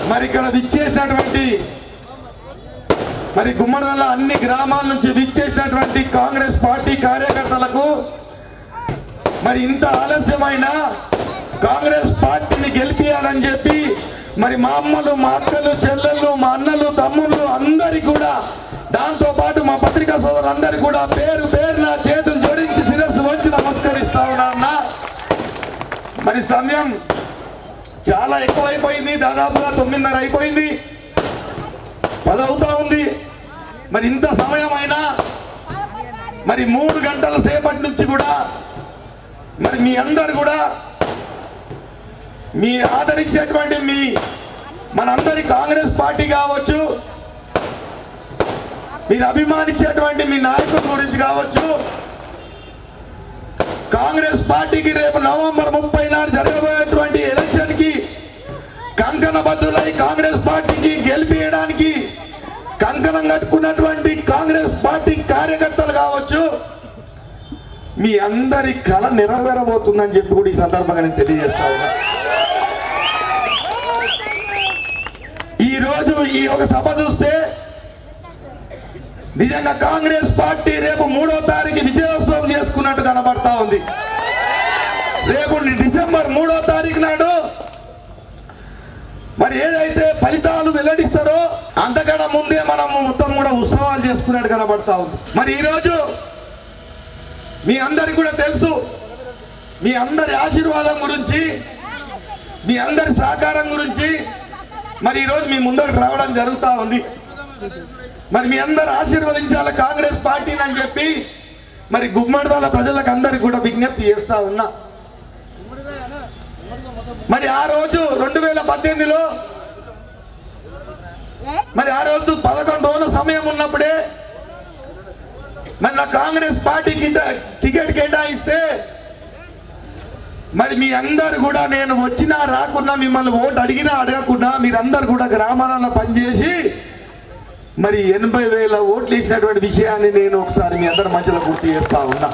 మరి ఇక్కడ విచ్చేసినటువంటి మరి గుమ్మడిదల అన్ని గ్రామాల నుంచి విచ్చేసినటువంటి కాంగ్రెస్ పార్టీ కార్యకర్తలకు మరి ఇంత ఆలస్యమైన కాంగ్రెస్ పార్టీని గెలిపియాలని చెప్పి మరి మా అమ్మలు మా అక్కలు చెల్లెళ్ళు మా అన్నలు తమ్ముళ్ళు అందరికి కూడా దాంతో పాటు మా పత్రికా సోదరులందరికీ కూడా పేరు పేరు నా చేతులు జోడించి శిరస్సు వచ్చి నమస్కరిస్తా ఉన్నా మరి సమయం చాలా ఎక్కువైపోయింది దాదాపుగా తొమ్మిదిన్నర అయిపోయింది పది అవుతా ఉంది మరి ఇంత సమయం అయినా మరి మూడు గంటల సేపటి నుంచి కూడా మరి మీ అందరు కూడా మీ ఆదరించేటువంటి మీ మనందరి కాంగ్రెస్ పార్టీ కావచ్చు మీరు అభిమానించేటువంటి మీ నాయకుల గురించి కావచ్చు కాంగ్రెస్ పార్టీకి రేపు నవంబర్ ముప్పై నాడు జరగబోయేటువంటి ఎలక్షన్ కి కంకణబద్దులై కాంగ్రెస్ పార్టీకి గెలిపియడానికి కంకణం కట్టుకున్నటువంటి కాంగ్రెస్ పార్టీ కార్యకర్తలు కావచ్చు మీ అందరి కళ నెరవేరబోతుందని చెప్పి కూడా ఈ సందర్భంగా నేను తెలియజేస్తా ఉన్నా ఈ రోజు ఈ ఒక సభ చూస్తే నిజంగా కాంగ్రెస్ పార్టీ రేపు మూడో తారీఖు విజయోత్సవం చేసుకున్నట్టు కనబడతా ఉంది రేపు డిసెంబర్ మూడో తారీఖు నాడు మరి ఏదైతే ఫలితాలు వెల్లడిస్తారో అంతకన్నా ముందే మనం మొత్తం కూడా ఉత్సవాలు చేసుకున్నట్టు కనబడతా ఉంది మరి ఈరోజు మీ అందరికి కూడా తెలుసు మీ అందరి ఆశీర్వాదం గురించి మీ అందరి సహకారం గురించి మరి ఈరోజు మీ ముందరకు రావడం జరుగుతూ ఉంది మరి మీ అందరు ఆశీర్వదించాలి కాంగ్రెస్ పార్టీని అని చెప్పి మరి గుమ్మడిదల ప్రజలకు అందరికి కూడా విజ్ఞప్తి చేస్తా ఉన్నా మరి ఆ రోజు రెండు వేల పద్దెనిమిదిలో మరి ఆ రోజు పదకొండు రోజుల సమయం ఉన్నప్పుడే మరి నా కాంగ్రెస్ పార్టీకి టికెట్ కేటాయిస్తే మరి మీ అందరు కూడా నేను వచ్చినా రాకున్నా మిమ్మల్ని ఓటు అడిగినా అడగకుండా మీరందరు కూడా గ్రామాలలో పనిచేసి మరి ఎనభై వేల ఓట్లు వేసినటువంటి విషయాన్ని నేను ఒకసారి మీ అందరి మధ్యలో గుర్తు చేస్తా ఉన్నా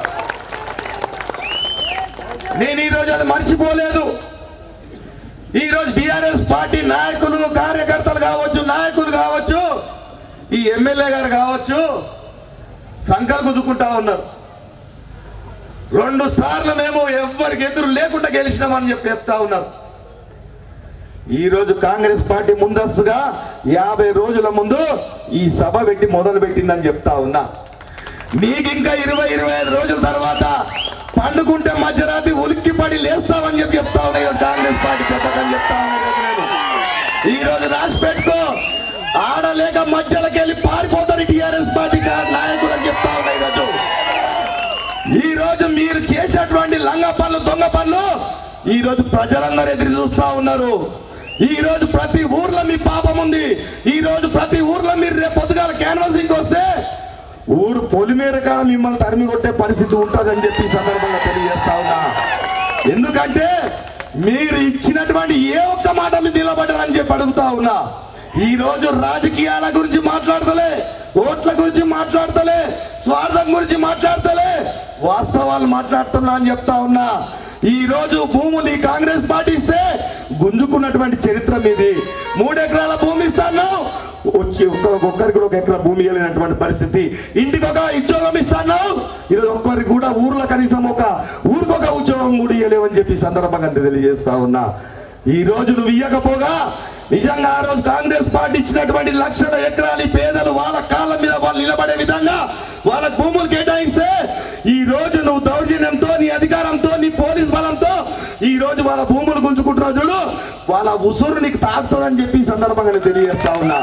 నేను ఈరోజు అది మర్చిపోలేదు ఈ రోజు బీఆర్ఎస్ పార్టీ నాయకులు కార్యకర్తలు కావచ్చు నాయకులు కావచ్చు ఈ ఎమ్మెల్యే గారు కావచ్చు సంకల్ కుదుకుంటా ఉన్నారు రెండు సార్లు మేము ఎవ్వరికి ఎదురు లేకుండా గెలిచినామని చెప్పి చెప్తా ఉన్నారు ఈ రోజు కాంగ్రెస్ పార్టీ ముందస్తుగా యాభై రోజుల ముందు ఈ సభ పెట్టి మొదలు పెట్టిందని చెప్తా ఉన్నా నీకు ఇంకా ఇరవై ఇరవై ఐదు రోజుల తర్వాత పండుకుంటే మధ్యరాత్రి ఉలిక్కి పడి లేస్తామని చెప్పి చెప్తా ఉన్నా ఈరోజు కాంగ్రెస్ పార్టీ చెప్పకని చెప్తా ఉన్నా ఈరోజు నేను ఈ రోజు రాసి పెట్టుకో ఆడలేక మధ్యలోకి వెళ్ళి పారిపోతారు టిఆర్ఎస్ పార్టీ కా- నాయకులు అని చెప్తా ఉన్నా ఈరోజు ఈ రోజు మీరు చేసినటువంటి లంగ పనులు దొంగ పనులు ఈ రోజు ప్రజలందరూ ఎదురు చూస్తా ఉన్నారు ఈ రోజు ప్రతి ఊర్లో మీ పాపం ఉంది ఈ రోజు ప్రతి ఊర్లో మీరు రేపు పొద్దుగాల క్యాన్వాసింగ్ వస్తే ఊరు పొలిమేర కాడ మిమ్మల్ని తరిమి కొట్టే పరిస్థితి ఉంటుందని చెప్పి ఈ సందర్భంగా తెలియజేస్తా ఉన్నా ఎందుకంటే మీరు ఇచ్చినటువంటి ఏ ఒక్క మాట మీద నిలబడ్డారని చెప్పి అడుగుతా ఉన్నా ఈ రోజు రాజకీయాల గురించి మాట్లాడతలే ఓట్ల గురించి మాట్లాడతలే స్వార్థం గురించి మాట్లాడతలే వాస్తవాలు మాట్లాడుతున్నా అని చెప్తా ఉన్నా ఈ రోజు భూములు ఈ కాంగ్రెస్ పార్టీ ఇస్తే గుంజుకున్నటువంటి చరిత్ర మీది మూడు ఎకరాల భూమి ఇస్తాను వచ్చి ఒక్క ఒక్కరికి కూడా ఒక ఎకరా భూమి ఇవ్వలేనటువంటి పరిస్థితి ఇంటికి ఒక ఉద్యోగం ఇస్తాను ఈరోజు ఒక్కరికి కూడా ఊర్లో కనీసం ఒక ఊరికి ఒక ఉద్యోగం కూడా ఇవ్వలేవని చెప్పి ఈ సందర్భంగా తెలియజేస్తా ఉన్నా ఈ రోజు నువ్వు ఇవ్వకపోగా నిజంగా ఆ రోజు కాంగ్రెస్ పార్టీ ఇచ్చినటువంటి లక్షల ఎకరాలు ఈ పేదలు వాళ్ళ కాళ్ళ మీద వాళ్ళు నిలబడే విధంగా వాళ్ళ భూములు కేటాయిస్తే ఈ రోజు నువ్వు దౌర్జన్యంతో నీ అధికారంతో నీ పోలీస్ బలంతో ఈ రోజు వాళ్ళ భూములు గుంజుకుంటున్నావు చూడు వాళ్ళ ఉసురు నీకు తాకుతుందని చెప్పి ఈ సందర్భంగా నేను తెలియజేస్తా ఉన్నా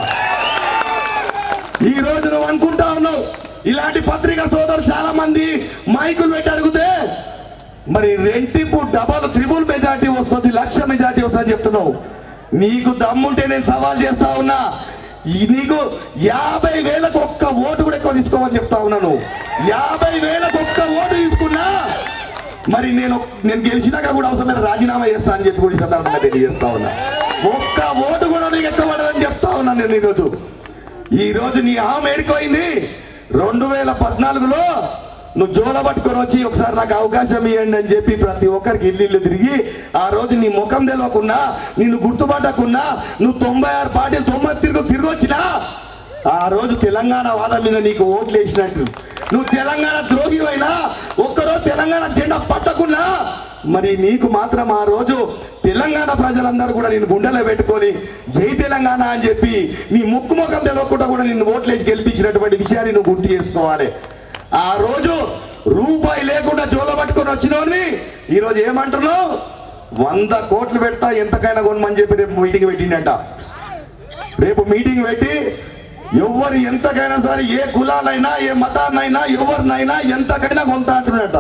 ఈ రోజు నువ్వు అనుకుంటా ఉన్నావు ఇలాంటి పత్రికా సోదరులు చాలా మంది మైకులు పెట్టి అడిగితే మరి రెంటిపు డబల్ త్రిబుల్ మెజార్టీ వస్తుంది లక్ష మెజార్టీ వస్తుంది చెప్తున్నావు నీకు దమ్ముంటే నేను సవాల్ చేస్తా ఉన్నా ఈ నీకు యాభై వేలకు ఒక్క ఓటు కూడా ఎక్కువ తీసుకోమని చెప్తా ఉన్నాను యాభై వేలకు ఒక్క ఓటు తీసుకున్నా మరి నేను నేను గెలిచినాక కూడా అవసరమైన రాజీనామా చేస్తా అని చెప్పి కూడా ఈ సందర్భంగా తెలియజేస్తా ఉన్నా ఒక్క ఓటు కూడా నీకు ఎక్కువ పడదని చెప్తా ఉన్నాను నేను ఈరోజు ఈ రోజు నీ ఆమె ఏడుకోయింది రెండు వేల పద్నాలుగులో నువ్వు జోల పట్టుకొని వచ్చి ఒకసారి నాకు అవకాశం ఇవ్వండి అని చెప్పి ప్రతి ఒక్కరికి ఇల్లు ఇల్లు తిరిగి ఆ రోజు నీ ముఖం తెలియకున్నా నిన్ను గుర్తుపట్టకున్నా నువ్వు తొంభై ఆరు పార్టీలు తొంభై తిరుగు తిరిగి వచ్చినా ఆ రోజు తెలంగాణ వాదం మీద నీకు ఓట్లు వేసినట్టు నువ్వు తెలంగాణ ద్రోగివైనా ఒక్కరోజు తెలంగాణ జెండా పట్టకున్నా మరి నీకు మాత్రం ఆ రోజు తెలంగాణ ప్రజలందరూ కూడా నేను గుండెలో పెట్టుకొని జై తెలంగాణ అని చెప్పి నీ ముక్కు ముఖం తెలియకుండా కూడా నిన్ను ఓట్లేసి గెలిపించినటువంటి విషయాన్ని నువ్వు గుర్తు చేసుకోవాలి ఆ రోజు రూపాయి లేకుండా జోల పట్టుకొని వచ్చినోని ఈరోజు ఏమంటున్నావు వంద కోట్లు పెడతా ఎంతకైనా కొనమని చెప్పి రేపు మీటింగ్ పెట్టిండట రేపు మీటింగ్ పెట్టి ఎవరు ఎంతకైనా సరే ఏ కులాలైనా ఏ మతాన్నైనా ఎవరినైనా ఎంతకైనా కొంత అంటున్నట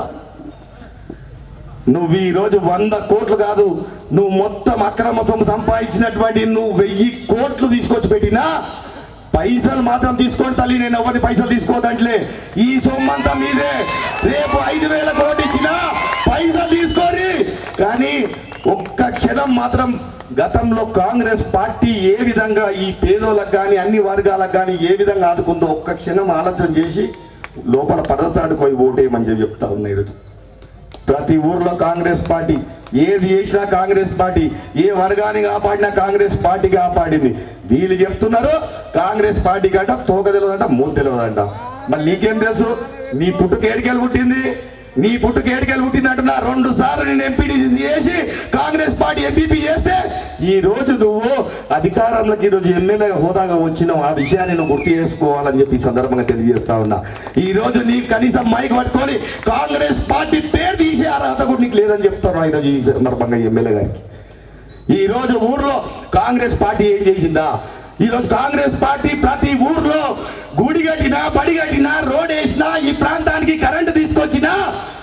నువ్వు ఈ రోజు వంద కోట్లు కాదు నువ్వు మొత్తం అక్రమ సొమ్ము సంపాదించినటువంటి నువ్వు వెయ్యి కోట్లు తీసుకొచ్చి పెట్టినా పైసలు మాత్రం తీసుకోండి తల్లి నేను ఎవరిని పైసలు తీసుకోదంట్లే ఈ సొమ్మంతా మీదే రేపు ఐదు వేల కోట్లు ఇచ్చినా పైసలు తీసుకోరి కానీ ఒక్క క్షణం మాత్రం గతంలో కాంగ్రెస్ పార్టీ ఏ విధంగా ఈ పేదోళ్ళకు కానీ అన్ని వర్గాలకు కానీ ఏ విధంగా ఆదుకుందో ఒక్క క్షణం ఆలోచన చేసి లోపల పదసాడుకు పోయి ఓటేయమని చెప్పి చెప్తా ఉన్నా ఈరోజు ప్రతి ఊర్లో కాంగ్రెస్ పార్టీ ఏది చేసినా కాంగ్రెస్ పార్టీ ఏ వర్గాన్ని కాపాడినా కాంగ్రెస్ పార్టీ కాపాడింది వీళ్ళు చెప్తున్నారు కాంగ్రెస్ పార్టీ కంట తోక తెలియదంట మూత తెలియదంట మరి నీకేం తెలుసు నీ పుట్టుక ఏడికెళ్ళి పుట్టింది నీ పుట్టుక ఏడికెళ్ళి పుట్టింది అంటున్నా రెండు సార్లు నేను ఎంపీటీ చేసి కాంగ్రెస్ పార్టీ ఎంపీపీ చేస్తే ఈ రోజు నువ్వు అధికారంలోకి ఈ రోజు ఎమ్మెల్యే హోదాగా వచ్చినావు ఆ విషయాన్ని నువ్వు గుర్తు చేసుకోవాలని చెప్పి ఈ సందర్భంగా తెలియజేస్తా ఉన్నా ఈ రోజు నీ కనీసం మైక్ పట్టుకొని కాంగ్రెస్ పార్టీ పేరు తీసే అర్హత కూడా నీకు లేదని చెప్తాను ఈ రోజు ఈ సందర్భంగా ఎమ్మెల్యే గారికి ఈ రోజు ఊర్లో కాంగ్రెస్ పార్టీ ఏం చేసిందా ఈ రోజు కాంగ్రెస్ పార్టీ ప్రతి ఊర్లో గుడి కట్టినా బడి కట్టినా రోడ్ వేసినా ఈ ప్రాంతానికి కరెంటు తీసుకొచ్చినా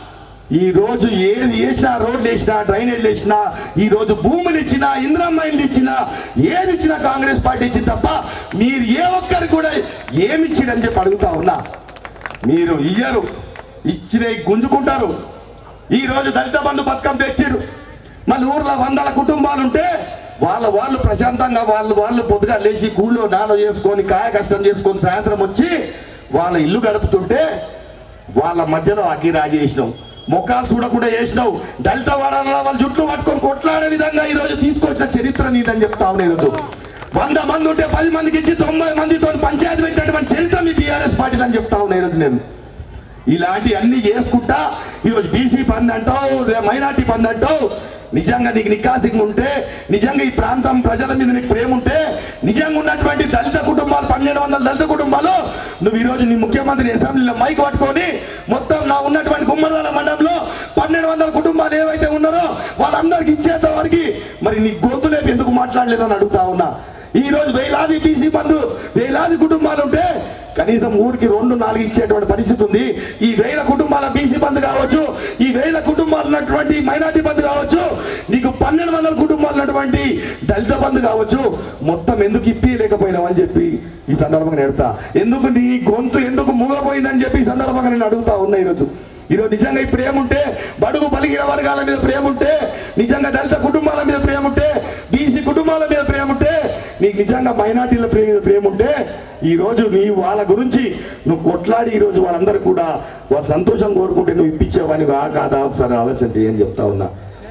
ఈ రోజు ఏది వేసినా రోడ్లు వేసినా డ్రైనేజ్లు వేసినా ఈ రోజు భూములు ఇచ్చినా ఇంద్రమ్మైన్లు ఇచ్చినా ఏది ఇచ్చినా కాంగ్రెస్ పార్టీ ఇచ్చింది తప్ప మీరు ఏ ఒక్కరు కూడా ఏమి ఇచ్చిరని చెప్పి అడుగుతా ఉన్నా మీరు ఇయ్యరు ఇచ్చినవి గుంజుకుంటారు ఈ రోజు దళిత బంధు పథకం తెచ్చిర్రు మళ్ళీ ఊర్లో వందల కుటుంబాలు ఉంటే వాళ్ళ వాళ్ళు ప్రశాంతంగా వాళ్ళు వాళ్ళు పొద్దుగా లేచి కూలో నాలో చేసుకొని కాయ కష్టం చేసుకొని సాయంత్రం వచ్చి వాళ్ళ ఇల్లు గడుపుతుంటే వాళ్ళ మధ్యలో అగ్గి రాజేసినావు ముఖాలు చూడకుండా చేసినావు దళిత వాడాలలో వాళ్ళ జుట్లు పట్టుకొని కొట్లాడే విధంగా ఈ రోజు తీసుకొచ్చిన చరిత్ర నీదని చెప్తావు నేను ఈరోజు. వంద మంది ఉంటే పది మందికి ఇచ్చి తొంభై మందితో పంచాయతీ పెట్టినటువంటి చరిత్ర మీ బీఆర్ఎస్ పార్టీ అని చెప్తా ఉన్నా ఈరోజు నేను ఇలాంటి అన్ని చేసుకుంటా ఈరోజు బీసీ పంది అంటావు రే మైనార్టీ పంది అంటావు నిజంగా నీకు నికాసింగ్ ఉంటే నిజంగా ఈ ప్రాంతం ప్రజల మీద నీకు ప్రేమ ఉంటే నిజంగా ఉన్నటువంటి దళిత కుటుంబాలు పన్నెండు వందల దళిత కుటుంబాలు నువ్వు ఈరోజు నీ ముఖ్యమంత్రి అసెంబ్లీలో మైక్ పట్టుకొని మొత్తం నా ఉన్నటువంటి గుమ్మడిదల మండలంలో పన్నెండు వందల కుటుంబాలు ఏవైతే ఉన్నారో వాళ్ళందరికి ఇచ్చేంత వరకు మరి నీ గొంతు లేపి ఎందుకు మాట్లాడలేదని అడుగుతా ఉన్నా ఈ రోజు వేలాది బీసీ బంధు వేలాది కుటుంబాలు ఉంటే కనీసం ఊరికి రెండు నాలుగు ఇచ్చేటువంటి పరిస్థితి ఉంది ఈ వేల కుటుంబాల బీసీ బంధు కావచ్చు ఈ వేల కుటుంబాలు ఉన్నటువంటి మైనార్టీ బంధు కావచ్చు నీకు పన్నెండు వందల కుటుంబాలు ఉన్నటువంటి దళిత బంధు కావచ్చు మొత్తం ఎందుకు ఇప్పియలేకపోయినావు అని చెప్పి ఈ సందర్భంగా నేడుతా ఎందుకు నీ గొంతు ఎందుకు మూగపోయిందని చెప్పి ఈ సందర్భంగా నేను అడుగుతా ఉన్నా ఈరోజు ఈరోజు నిజంగా ఈ ప్రేమ ఉంటే బడుగు పలికిన వర్గాల మీద ప్రేమ ఉంటే నిజంగా దళిత కుటుంబాల మీద ప్రేమ ఉంటే బీసీ కుటుంబాల మీద ప్రేమ ఉంటే నీకు నిజంగా మైనార్టీల ప్రేమ మీద ప్రేమ ఉంటే ఈ రోజు నీ వాళ్ళ గురించి నువ్వు కొట్లాడి ఈ రోజు వాళ్ళందరూ కూడా వాళ్ళ సంతోషం కోరుకుంటే నువ్వు ఇప్పించేవాని కా కాదా ఒకసారి ఆలోచన చేయని చెప్తా ఉన్నా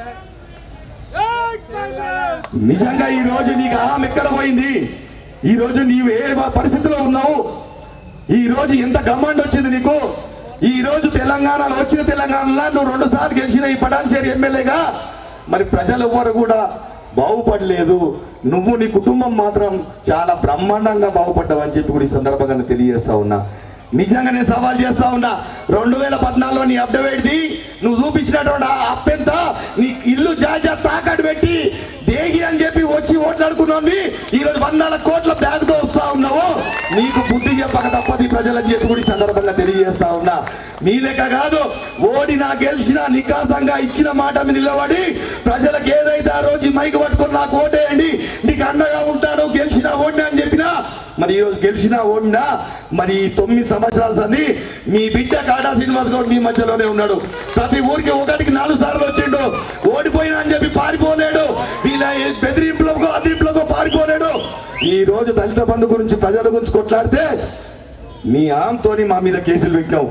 నిజంగా ఈ రోజు నీకు అహం ఎక్కడ పోయింది ఈ రోజు నీవు ఏ పరిస్థితిలో ఉన్నావు ఈ రోజు ఎంత గమ్మండి వచ్చింది నీకు ఈ రోజు తెలంగాణలో వచ్చిన తెలంగాణలో నువ్వు రెండు సార్లు గెలిచిన ఈ పటాన్చేరి ఎమ్మెల్యేగా మరి ప్రజలు ఎవ్వరు కూడా బాగుపడలేదు నువ్వు నీ కుటుంబం మాత్రం చాలా బ్రహ్మాండంగా బాగుపడ్డావని చెప్పి కూడా ఈ సందర్భంగా నేను తెలియజేస్తా ఉన్నా నిజంగా నేను సవాల్ చేస్తా ఉన్నా రెండు వేల పద్నాలుగులో నీ అప్డేట్ది నువ్వు చూపించినటువంటి ఆ అప్పెంత నీ ఇల్లు జాజా తాకట్టు పెట్టి దేగి అని చెప్పి వచ్చి ఓట్లాడుకున్నావు ఈ రోజు వందల కోట్ల బ్యాగ్ తో వస్తా ఉన్నావు నీకు బుద్ధి చెప్పక తప్పది ప్రజలని చెప్పి కూడా ఈ సందర్భంగా తెలియజేస్తా ఉన్నా నీ లెక్క కాదు ఓడినా గెలిచినా నికాసంగా ఇచ్చిన మాట మీద నిలబడి ప్రజలకు ఏదైతే ఆ రోజు ఈ మైక్ పట్టుకొని నాకు ఓటేయండి నీకు అండగా ఉంటాడు గెలిచినా ఓడినా అని చెప్పినా మరి ఈ రోజు గెలిచినా ఓడినా మరి ఈ తొమ్మిది సంవత్సరాల సంది మీ బిడ్డ కాటా శ్రీనివాస్ గౌడ్ మీ మధ్యలోనే ఉన్నాడు ప్రతి ఊరికి ఒకటికి నాలుగు సార్లు వచ్చిండు ఓడిపోయినా అని చెప్పి పారిపోలేడు వీళ్ళ బెదిరింపులకు అదిరింపులకు పారిపోలేడు ఈ రోజు దళిత బంధు గురించి ప్రజల గురించి కొట్లాడితే నీ ఆమ్తోని మా మీద కేసులు పెట్టినావు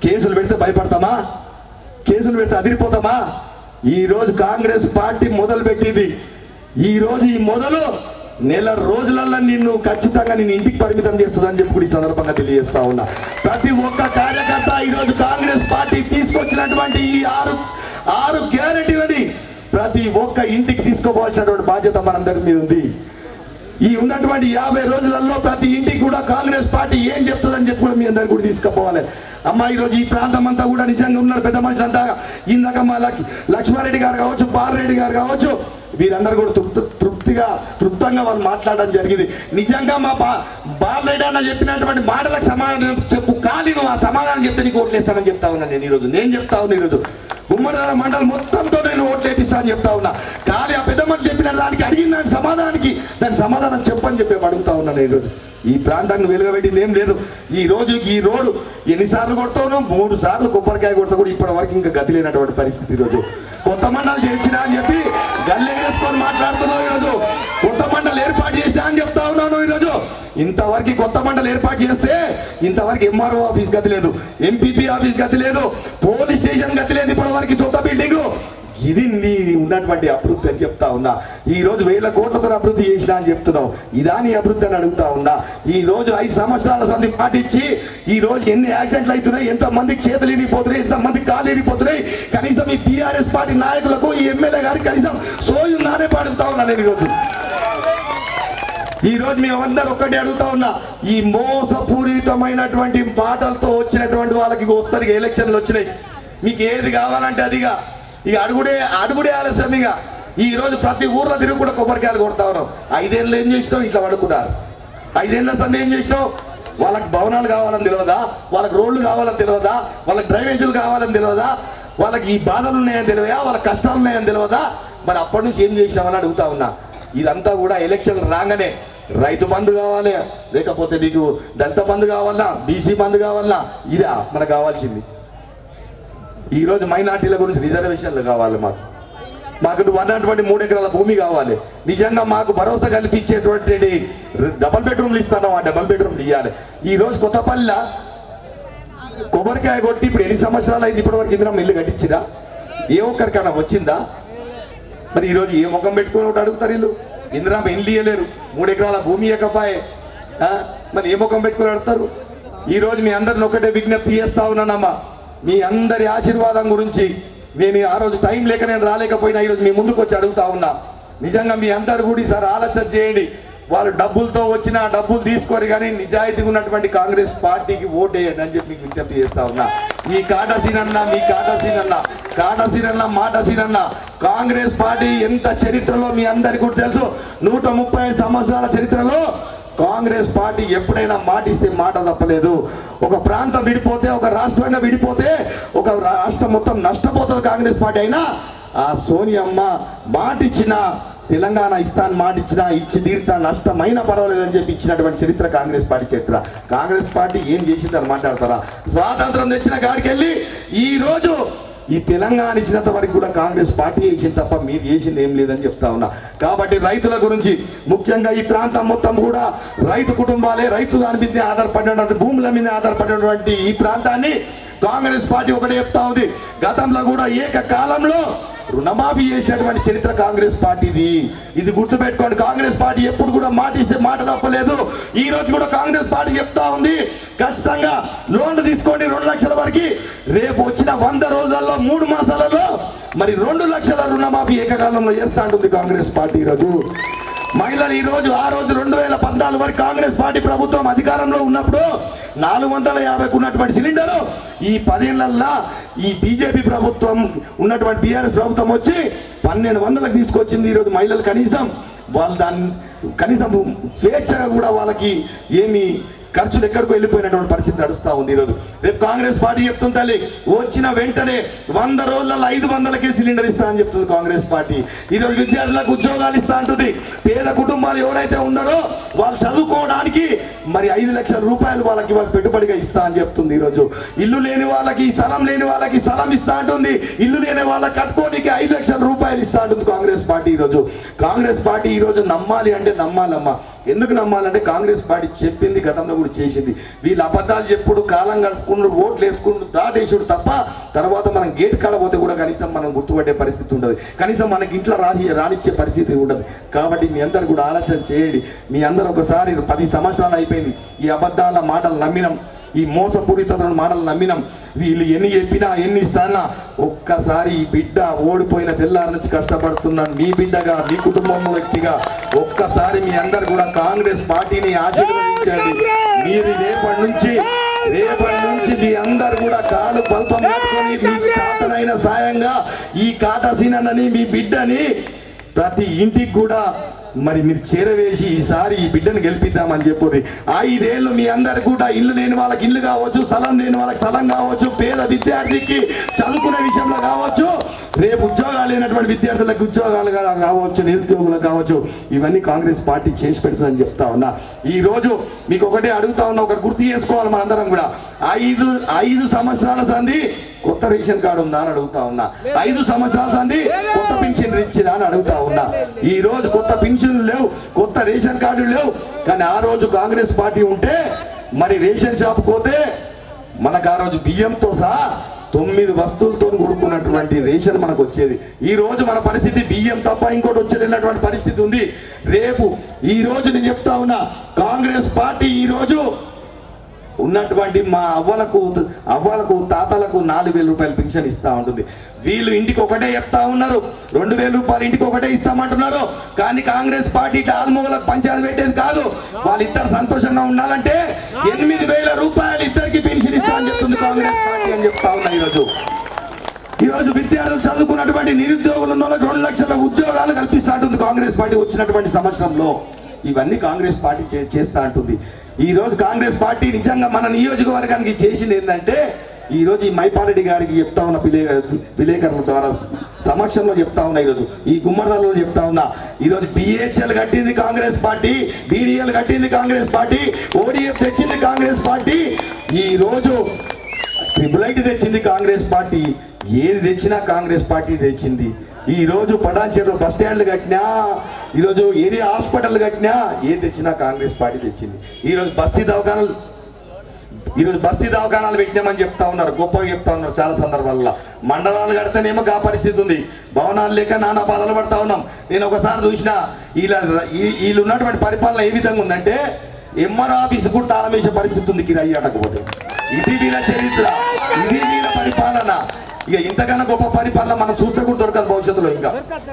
కేసులు పెడితే భయపడతామా కేసులు పెడితే అదిరిపోతామా ఈ రోజు కాంగ్రెస్ పార్టీ మొదలు పెట్టింది ఈ రోజు ఈ మొదలు నెల రోజులల్లో నిన్ను ఖచ్చితంగా నేను ఇంటికి పరిమితం చేస్తుందని చెప్పి కూడా ఈ సందర్భంగా తెలియజేస్తా ఉన్నా ప్రతి ఒక్క కార్యకర్త ఈ రోజు కాంగ్రెస్ పార్టీ తీసుకొచ్చినటువంటి ఈ ఆరు ఆరు గ్యారెంటీలని ప్రతి ఒక్క ఇంటికి తీసుకోవాల్సినటువంటి బాధ్యత మనందరి మీద ఉంది ఈ ఉన్నటువంటి యాభై రోజులలో ప్రతి ఇంటికి కూడా కాంగ్రెస్ పార్టీ ఏం చెప్తుందని చెప్పి కూడా మీ అందరు కూడా తీసుకుపోవాలి అమ్మ ఈరోజు ఈ ప్రాంతం అంతా కూడా నిజంగా ఉన్నారు పెద్ద మనుషులు అంతా ఇందాక మా లక్- లక్ష్మారెడ్డి గారు కావచ్చు బాలరెడ్డి గారు కావచ్చు వీరందరూ కూడా తృప్తి తృప్తిగా తృప్తంగా వాళ్ళు మాట్లాడడం జరిగింది నిజంగా మా బా బాలరెడ్డి అన్న చెప్పినటువంటి మాటలకు సమాధానం చెప్పు కానీ నువ్వు ఆ సమాధానం చెప్తే నీకు ఓట్లేస్తానని చెప్తా ఉన్నాను నేను ఈరోజు నేను చెప్తా ఉన్నా ఈరోజు ఉమ్మడిదార మండలం మొత్తంతో నేను ఓట్లు వేపిస్తా అని చెప్తా ఉన్నా కానీ ఆ పెద్ద మనిషి చెప్పిన దానికి అడిగిన దాని సమాధానానికి దాని సమాధానం చెప్పని చెప్పి అడుగుతా ఉన్నాను ఈరోజు ఈ ప్రాంతాన్ని వెలుగబెట్టింది ఏం లేదు ఈ రోజు ఈ రోడ్డు ఎన్నిసార్లు కొడతాను మూడు సార్లు కొబ్బరికాయ కొడతా కూడా ఇప్పటి వరకు ఇంకా గతి లేనటువంటి పరిస్థితి ఈరోజు కొత్త మండలి చేర్చినా అని చెప్పి గల్లెగరేసుకొని మాట్లాడుతున్నావు ఈరోజు కొత్త మండలి ఏర్పాటు చేసినా అని చెప్తా ఉన్నాను ఈరోజు ఇంతవరకు కొత్త మండలి ఏర్పాటు చేస్తే ఇంతవరకు ఎంఆర్ఓ ఆఫీస్ గతి లేదు ఎంపీపీ ఆఫీస్ గతి లేదు పోలీస్ స్టేషన్ గతి లేదు ఇప్పటి వరకు సొంత బిల్డింగ్ ఇది నీ ఉన్నటువంటి అభివృద్ధి అని చెప్తా ఉన్నా ఈ రోజు వేల కోట్లతో అభివృద్ధి చేసినా అని చెప్తున్నావు ఇదా నీ అభివృద్ధి అని అడుగుతా ఉన్నా ఈ రోజు ఐదు సంవత్సరాల సంది పాటించి ఈ రోజు ఎన్ని యాక్సిడెంట్లు అవుతున్నాయి ఎంత మందికి చేతులు ఇరిగిపోతున్నాయి ఎంత మందికి కాలు ఇరిగిపోతున్నాయి కనీసం ఈ బీఆర్ఎస్ పార్టీ నాయకులకు ఈ ఎమ్మెల్యే గారికి కనీసం సోయుందానే పాడుతా ఉన్నా నేను ఈరోజు ఈ రోజు మేమందరూ ఒక్కటి అడుగుతా ఉన్నా ఈ మోసపూరితమైనటువంటి మాటలతో వచ్చినటువంటి వాళ్ళకి ఇగో వస్తారు ఇక ఎలక్షన్లు వచ్చినాయి మీకు ఏది కావాలంటే అదిగా ఇక అడుగుడే అడుగుడే ఆలస్యం ఇక ఈ రోజు ప్రతి ఊర్లో తిరిగి కూడా కొబ్బరికాయలు కొడతా ఉన్నాం ఐదేళ్ళు ఏం చేసినావు ఇట్లా పడుకున్నారు ఐదేళ్ల సంది ఏం చేసినావు వాళ్ళకి భవనాలు కావాలని తెలియదా వాళ్ళకి రోడ్లు కావాలని తెలియదా వాళ్ళకి డ్రైనేజీలు కావాలని తెలియదా వాళ్ళకి ఈ బాధలు ఉన్నాయని తెలియదా వాళ్ళ కష్టాలు ఉన్నాయని తెలియదా మరి అప్పటి నుంచి ఏం చేసినామని అడుగుతా ఉన్నా ఇదంతా కూడా ఎలక్షన్ రాగానే రైతు బంధు కావాలి లేకపోతే నీకు దళిత బంధు కావాలన్నా బీసీ బంధు కావాలన్నా ఇదా మనకు కావాల్సింది ఈ రోజు మైనార్టీల గురించి రిజర్వేషన్లు కావాలి మాకు మాకు నువ్వు అన్నటువంటి మూడు ఎకరాల భూమి కావాలి నిజంగా మాకు భరోసా కల్పించేటువంటి డబల్ బెడ్రూమ్లు ఇస్తాను ఆ డబల్ బెడ్రూమ్లు ఇవ్వాలి ఈ రోజు కొత్తపల్లిలో కొబ్బరికాయ కొట్టి ఇప్పుడు ఎన్ని సంవత్సరాలు అయింది ఇప్పటి వరకు ఇందిరా ఇల్లు కట్టించిరా ఏ ఒక్కరికైనా వచ్చిందా మరి ఈరోజు ఏ ముఖం పెట్టుకుని ఒకటి అడుగుతారు వీళ్ళు ఇందిరా ఇల్లు ఇయ్యలేరు మూడు ఎకరాల భూమి ఇవ్వకపాయే ఆ? మరి ఏ ముఖం పెట్టుకుని అడుగుతారు ఈ రోజు మీ అందరిని ఒకటే విజ్ఞప్తి చేస్తా ఉన్నానమ్మా మీ అందరి ఆశీర్వాదం గురించి నేను ఆ రోజు టైం లేక నేను రాలేకపోయినా ఈరోజు మీ ముందుకు వచ్చి అడుగుతా ఉన్నా నిజంగా మీ అందరు కూడా ఈసారి ఆలోచన చేయండి వాళ్ళు డబ్బులతో వచ్చిన ఆ డబ్బులు తీసుకొని కానీ నిజాయితీగా ఉన్నటువంటి కాంగ్రెస్ పార్టీకి ఓటేయండి అని చెప్పి మీకు విజ్ఞప్తి చేస్తా ఉన్నా ఈ కాటా సీనన్న మీ కాటా సీనన్న కాటా సీనన్న మాట సీనన్న కాంగ్రెస్ పార్టీ ఎంత చరిత్రలో మీ అందరికీ కూడా తెలుసు నూట ముప్పై సంవత్సరాల చరిత్రలో కాంగ్రెస్ పార్టీ ఎప్పుడైనా మాటిస్తే మాట తప్పలేదు ఒక ప్రాంతం విడిపోతే ఒక రాష్ట్రంగా విడిపోతే ఒక రాష్ట్రం మొత్తం నష్టపోతుంది కాంగ్రెస్ పార్టీ అయినా ఆ సోనియమ్మ మాటిచ్చిన తెలంగాణ ఇస్తాను మాటిచ్చినా ఇచ్చి తీరుతా నష్టమైన పర్వాలేదని చెప్పి ఇచ్చినటువంటి చరిత్ర కాంగ్రెస్ పార్టీ చరిత్ర కాంగ్రెస్ పార్టీ ఏం చేసిందని మాట్లాడతారా స్వాతంత్రం తెచ్చిన కాడికి వెళ్ళి ఈ రోజు ఈ తెలంగాణ ఇచ్చినంత వరకు కూడా కాంగ్రెస్ పార్టీ చేసింది తప్ప మీరు చేసింది ఏం లేదని చెప్తా ఉన్నా కాబట్టి రైతుల గురించి ముఖ్యంగా ఈ ప్రాంతం మొత్తం కూడా రైతు కుటుంబాలే రైతు దాని మీద ఆధారపడినటువంటి భూముల మీద ఆధారపడినటువంటి ఈ ప్రాంతాన్ని కాంగ్రెస్ పార్టీ ఒకటే చెప్తా ఉంది గతంలో కూడా ఏకకాలంలో రుణమాఫీ చేసినటువంటి చరిత్ర కాంగ్రెస్ పార్టీది ఇది గుర్తుపెట్టుకోండి కాంగ్రెస్ పార్టీ ఎప్పుడు కూడా మాట ఇస్తే మాట తప్పలేదు ఈ రోజు కూడా కాంగ్రెస్ పార్టీ చెప్తా ఉంది ఖచ్చితంగా లోన్లు తీసుకోండి రెండు లక్షల వరకు రేపు వచ్చిన వంద రోజుల్లో మూడు మాసాలలో మరి రెండు లక్షల రుణమాఫీ ఏకకాలంలో చేస్తా ఉంటుంది కాంగ్రెస్ పార్టీ ఈరోజు మహిళలు ఈ రోజు ఆ రోజు రెండు వేల పద్నాలుగు వరకు కాంగ్రెస్ పార్టీ ప్రభుత్వం అధికారంలో ఉన్నప్పుడు నాలుగు వందల యాభైకి ఉన్నటువంటి సిలిండరు ఈ పదేళ్లల్లా ఈ బీజేపీ ప్రభుత్వం ఉన్నటువంటి బీఆర్ఎస్ ప్రభుత్వం వచ్చి పన్నెండు వందలకు తీసుకొచ్చింది ఈరోజు మహిళలు కనీసం వాళ్ళు దాన్ని కనీసం స్వేచ్ఛగా కూడా వాళ్ళకి ఏమి ఖర్చులు ఎక్కడికో వెళ్ళిపోయినటువంటి పరిస్థితి నడుస్తా ఉంది ఈరోజు రేపు కాంగ్రెస్ పార్టీ చెప్తుంది తల్లి వచ్చిన వెంటనే వంద రోజులలో ఐదు వందలకే సిలిండర్ ఇస్తా అని చెప్తుంది కాంగ్రెస్ పార్టీ ఈరోజు విద్యార్థులకు ఉద్యోగాలు ఇస్తా అంటుంది పేద కుటుంబాలు ఎవరైతే ఉన్నారో వాళ్ళు చదువుకోవడానికి మరి ఐదు లక్షల రూపాయలు వాళ్ళకి వాళ్ళకి పెట్టుబడిగా ఇస్తా అని చెప్తుంది ఈరోజు ఇల్లు లేని వాళ్ళకి స్థలం లేని వాళ్ళకి స్థలం ఇస్తా అంటుంది ఇల్లు లేని వాళ్ళకి కట్టుకోనికి ఐదు లక్షల రూపాయలు ఇస్తా అంటుంది కాంగ్రెస్ పార్టీ ఈరోజు కాంగ్రెస్ పార్టీ ఈరోజు నమ్మాలి అంటే నమ్మాలమ్మా ఎందుకు నమ్మాలంటే కాంగ్రెస్ పార్టీ చెప్పింది గతంలో కూడా చేసింది వీళ్ళు అబద్ధాలు చెప్పుడు కాలం గడుపుకుంటూ ఓట్లు వేసుకుంటూ దాటేసుడు తప్ప తర్వాత మనం గేట్ కాడ పోతే కూడా కనీసం మనం గుర్తుపట్టే పరిస్థితి ఉండదు కనీసం మనకి ఇంట్లో రాసి రానిచ్చే పరిస్థితి ఉండదు కాబట్టి మీ అందరు కూడా ఆలోచన చేయండి మీ అందరు ఒకసారి పది సంవత్సరాలు అయిపోయింది ఈ అబద్ధాల మాటలు నమ్మినాం ఈ మోసపూరితమైన మాటలు నమ్మినాం వీళ్ళు ఎన్ని చెప్పినా ఎన్ని ఇస్తానా ఒక్కసారి ఈ బిడ్డ ఓడిపోయిన తెల్లారి నుంచి కష్టపడుతున్నాను మీ బిడ్డగా మీ కుటుంబం వ్యక్తిగా ఒక్కసారి మీ అందరు కూడా కాంగ్రెస్ పార్టీని ఆశీర్వదించండి మీరు రేపటి నుంచి రేపటి నుంచి మీ అందరు కూడా కాలు బల్పం పట్టుకొని మీ కాతనైన సాయంగా ఈ కాటాసీనని మీ బిడ్డని ప్రతి ఇంటికి కూడా మరి మీరు చేరవేసి ఈసారి ఈ బిడ్డను గెలిపిద్దామని చెప్పుర్రి ఐదేళ్ళు మీ అందరు కూడా ఇల్లు లేని వాళ్ళకి ఇల్లు కావచ్చు స్థలం లేని వాళ్ళకి స్థలం కావచ్చు పేద విద్యార్థికి చదువుకునే విషయంలో కావచ్చు రేపు ఉద్యోగాలు లేనటువంటి విద్యార్థులకు ఉద్యోగాలు కా- కావచ్చు నిరుద్యోగులకు కావచ్చు ఇవన్నీ కాంగ్రెస్ పార్టీ చేసి పెడుతుందని చెప్తా ఉన్నా ఈ రోజు మీకు ఒకటే అడుగుతా ఉన్నా ఒకటి గుర్తు చేసుకోవాలి మనందరం కూడా ఐదు ఐదు సంవత్సరాల సంధి కొత్త రేషన్ కార్డు ఉందా అని అడుగుతా ఉన్నా ఐదు సంవత్సరాల సంధి కొత్త పెన్షన్ ఇచ్చినా అని అడుగుతా ఉన్నా ఈ రోజు కొత్త పెన్షన్లు లేవు కొత్త రేషన్ కార్డులు లేవు కానీ ఆ రోజు కాంగ్రెస్ పార్టీ ఉంటే మరి రేషన్ షాప్ పోతే మనకు ఆ రోజు బియ్యంతో సహా తొమ్మిది వస్తువులతో కూడుకున్నటువంటి రేషన్ మనకు వచ్చేది ఈ రోజు మన పరిస్థితి బియ్యం తప్ప ఇంకోటి వచ్చేటటువంటి పరిస్థితి ఉంది రేపు ఈ రోజు నేను చెప్తా ఉన్నా కాంగ్రెస్ పార్టీ ఈ రోజు ఉన్నటువంటి మా అవ్వలకు అవ్వలకు తాతలకు నాలుగు వేల రూపాయలు పెన్షన్ ఇస్తా ఉంటుంది వీళ్ళు ఇంటికి ఒకటే చెప్తా ఉన్నారు రెండు వేల రూపాయలు ఇంటికి ఒకటే ఇస్తామంటున్నారు కానీ కాంగ్రెస్ పార్టీ డాల్మోగలకు పంచాయతీ పెట్టేది కాదు వాళ్ళిద్దరు సంతోషంగా ఉండాలంటే ఎనిమిది వేల రూపాయలు ఇద్దరికి పెన్షన్ ఇస్తామని చెప్తుంది కాంగ్రెస్ పార్టీ అని చెప్తా ఉన్నా ఈరోజు ఈ రోజు విద్యార్థులు చదువుకున్నటువంటి నిరుద్యోగులు ఉన్న వాళ్ళకి రెండు లక్షల ఉద్యోగాలు కల్పిస్తా ఉంటుంది కాంగ్రెస్ పార్టీ వచ్చినటువంటి సంవత్సరంలో ఇవన్నీ కాంగ్రెస్ పార్టీ చే- చేస్తా ఉంటుంది ఈ రోజు కాంగ్రెస్ పార్టీ నిజంగా మన నియోజకవర్గానికి చేసింది ఏంటంటే ఈ రోజు ఈ మైపారెడ్డి గారికి చెప్తా ఉన్న విలే విలేకరుల ద్వారా సమక్షంలో చెప్తా ఉన్నా ఈరోజు ఈ గుమ్మడిదల్లో చెప్తా ఉన్నా ఈరోజు బిహెచ్ఎల్ కట్టింది కాంగ్రెస్ పార్టీ బీడీఎల్ కట్టింది కాంగ్రెస్ పార్టీ ఓడిఎఫ్ తెచ్చింది కాంగ్రెస్ పార్టీ ఈ రోజు ట్రిపుల్ ఐటీ తెచ్చింది కాంగ్రెస్ పార్టీ ఏది తెచ్చినా కాంగ్రెస్ పార్టీ తెచ్చింది ఈ రోజు పటాన్చేరు బస్ స్టాండ్లు కట్టినా ఈరోజు ఏరియా హాస్పిటల్ కట్టినా ఏది తెచ్చినా కాంగ్రెస్ పార్టీ తెచ్చింది ఈరోజు బస్తీ దవాఖానాలు ఈరోజు బస్తీ దవాఖానాలు పెట్టినామని చెప్తా ఉన్నారు గొప్పగా చెప్తా ఉన్నారు చాలా సందర్భాల్లో మండలాలు కడితేనేమో గా పరిస్థితి ఉంది భవనాలు లేక నానా బాధలు పడతా ఉన్నాం నేను ఒకసారి చూసిన వీళ్ళ ఈ- వీళ్ళు ఉన్నటువంటి పరిపాలన ఏ విధంగా ఉందంటే ఎంఆర్ ఆఫీస్ కూడా తాళం వేసే పరిస్థితి ఉంది కిరాయి ఆటకపోతే ఇది వీళ్ళ చరిత్ర ఇది వీళ్ళ పరిపాలన ఇక ఇంతకన్నా గొప్ప పరిపాలన మనం చూస్తే కూడా దొరకదు భవిష్యత్తులో ఇంకా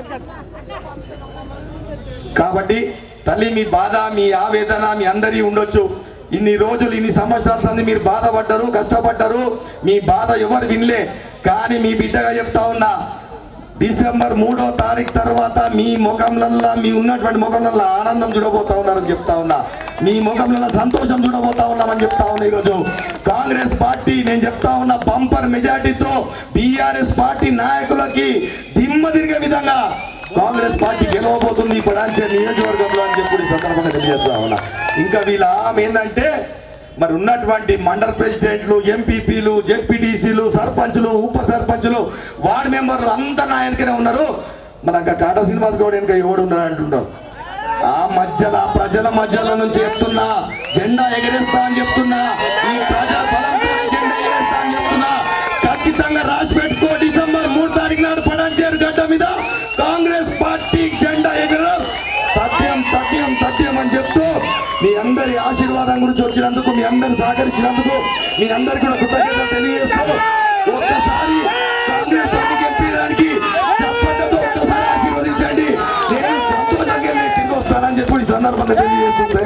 కాబట్టి తల్లి మీ బాధ మీ ఆవేదన మీ అందరి ఉండొచ్చు ఇన్ని రోజులు ఇన్ని సంవత్సరాల సంది మీరు బాధపడ్డారు కష్టపడ్డారు మీ బాధ ఎవరు వినలే కానీ మీ బిడ్డగా చెప్తా ఉన్నా డిసెంబర్ మూడో తారీఖు తర్వాత మీ ముఖంలల్లా మీ ఉన్నటువంటి ముఖంలల్లా ఆనందం చూడబోతా ఉన్నారని చెప్తా ఉన్నా మీ ముఖంలో సంతోషం చూడబోతా ఉన్నామని చెప్తా ఉన్నా ఈరోజు కాంగ్రెస్ పార్టీ నేను చెప్తా ఉన్నా బంపర్ మెజార్టీతో బీఆర్ఎస్ పార్టీ నాయకులకి దిమ్మ తిరిగే విధంగా కాంగ్రెస్ పార్టీ గెలవబోతుంది ఈ పడాంచే నియోజకవర్గంలో అని చెప్పి ఈ సందర్భంగా తెలియజేస్తా ఉన్నా ఇంకా వీళ్ళ ఆమె ఏంటంటే మరి ఉన్నటువంటి మండల ప్రెసిడెంట్లు ఎంపీపీలు జెడ్పీటీసీలు సర్పంచులు ఉప సర్పంచులు వార్డు మెంబర్లు అంతా నా వెనకనే ఉన్నారు మరి ఇంకా కాటా శ్రీనివాస్ గౌడ్ వెనక ఎవడు ఉన్నారు అంటున్నారు ఆ మధ్యలో ఆ ప్రజల మధ్యలో నుంచి చెప్తున్నా జెండా ఎగరేస్తా అని చెప్తున్నా ఈ ప్రజా బలంతో జెండా ఎగరేస్తా అని చెప్తున్నా ఖచ్చితంగా రాసి పెట్టుకో డిసెంబర్ మూడు తారీఖు నాడు పడాంచేరు గడ్డ మీద కాంగ్రెస్ పార్టీ జెండా ఎగరు సత్యం సత్యం సత్యం అని చెప్తూ మీ అందరి ఆశీర్వాదం గురించి వచ్చినందుకు మీ అందరు సహకరించినందుకు మీ అందరికి కూడా కృతజ్ఞతలు తెలియజేస్తూ ఒక్కసారి కాంగ్రెస్ పార్టీ గెలిపించడానికి చప్పట్లతో ఒక్కసారి ఆశీర్వదించండి నేను సంతోషంగా నేను తిరిగి వస్తానని చెప్పి ఈ సందర్భంగా తెలియజేస్తూ